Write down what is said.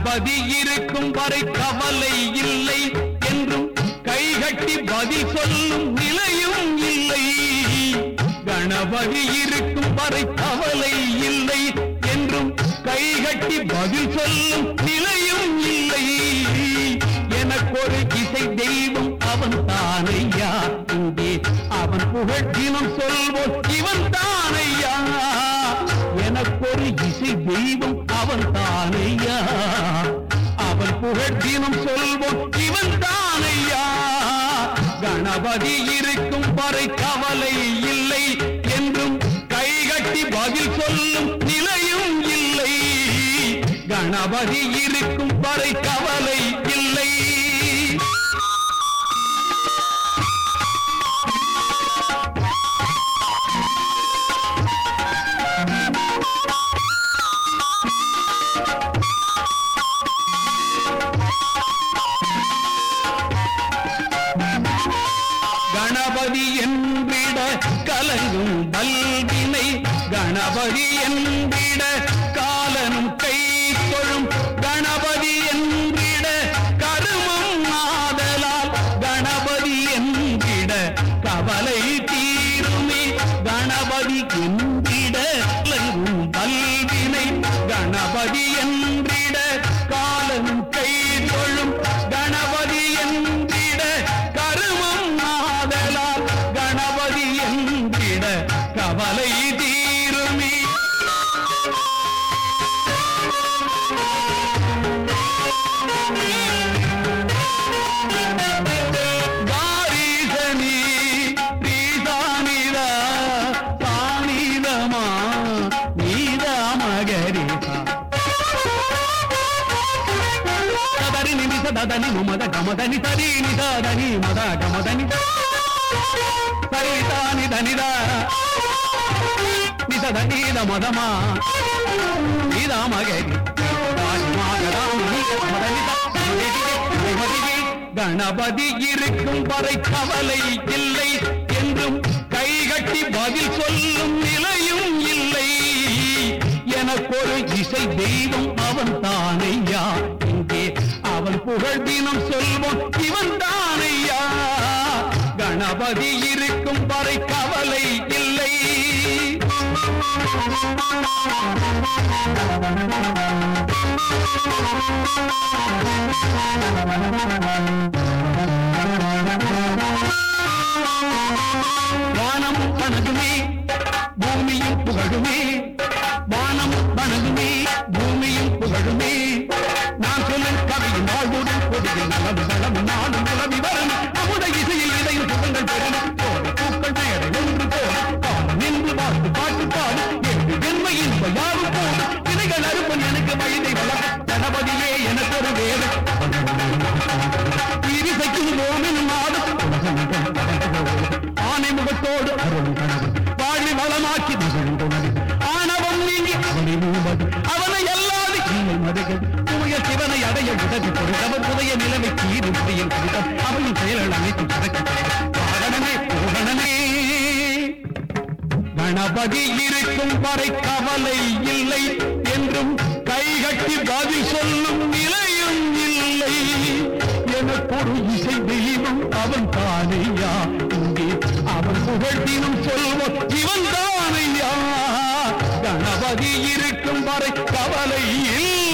கணபதி இருக்கும் வரை கவலை இல்லை என்றும் கைகட்டி பதில் சொல்லும் நிலையும் இல்லை கணபதி இருக்கும் வரை கவலை இல்லை என்றும் கைகட்டி பதில் சொல்லும் நிலையும் இல்லை எனக்கொரு இசை தெய்வம் அவன் தானையா இங்கே அவன் புகழ் தினம் சொல்வோம் இவன் தானையா எனக்கொரு இசை தெய்வம் அவன் தானையா அவன் புகழ் தினம் சொல்வோம் இவன் தானையா கணபதி இருக்கும் வரை கவலை இல்லை என்றும் கைகட்டி பதில் சொல்லும் நிலையும் இல்லை கணபதி இருக்கும் வரை கவலை இல்லை கணபதி என்றிட கலங்கும் பல்வினை கணபதி என்றிட காலனும் கை தொழும் கணபதி என்றிட கருமம் ஆதலால் கணபதி என்றிட கவலை தீருமே கணபதி என்றிட கலங்கும் பல்வினை கணபதி என்றிட காலனும் கை தொழும் கணபதி என்றிட கருமம் ஆதலால் கணபதி என்றிட கவலை தீருமே காரீசனி ரீசானிதா சானிதமா நீதா மகரிசா సదరి నిమి సదని మద గమదని సరి నిదని మద గమదని సరితాని దనిద నిసదని మదమా నీదా మగరి கணபதி இருக்கும் வரை கவலை இல்லை என்றும் கைகட்டி பதில் சொல்லும் நிலையும் இல்லை எனக்கொரு இசை தெய்வம் அவன் தானையா இங்கே அவன் புகழ் தினம் சொல்வோம் இவன் தானையா கணபதி இருக்கும் வரை கவலை இல்லை வானம் வணங்குமே பூமியும் புகழுமே வானம் வணங்குமே பூமியும் புகழுமே நான் சொல்லும் கவியின் வாழ்வுடன் கொடியில் நலம் நலம் நாளும் நிலவி வரும் அமுத இசையில் இதையும் சுகங்கள் பெறும் கோடி பூக்கள் மேடை ஒன்று போல் காலம் நின்று பார்த்து பாட்டு பாடு என்று ஜென்ம இன்ப யாரும் போது விதைகள் அறுப்பன் எனக்கு வயதை வளர்க்க கணபதியே எனக்கு ஒரு வேலை இரிசைக்கும் ஓமின் நாடும் ஆனை முகத்தோடு அருள் கணவன் வாழ்வி வளமாக்கி மகன் துணை ஆணவம் நீங்கி அவனை மூவது அவனை எல்லாது இல்லை மதுகள் தூய சிவனை அடைய உதவி கொடுத்தவர் புதைய நிலைமை கீது புதையில் கொடுத்தம் அவனின் செயல்கள் அனைத்தும் கடக்க காரணமே பூரணமே கணபதி இருக்கும் வரை கவலை இல்லை என்றும் கைகட்டி பதில் சொல்லும் நிலையும் இல்லை எனக்கொரு இசை தெய்வம் அவன் தானையா இங்கே அவன் புகழ் தினம் சொல்வோம் இவன் தானையா கணபதி இருக்கும் வரை கவலை இல்லை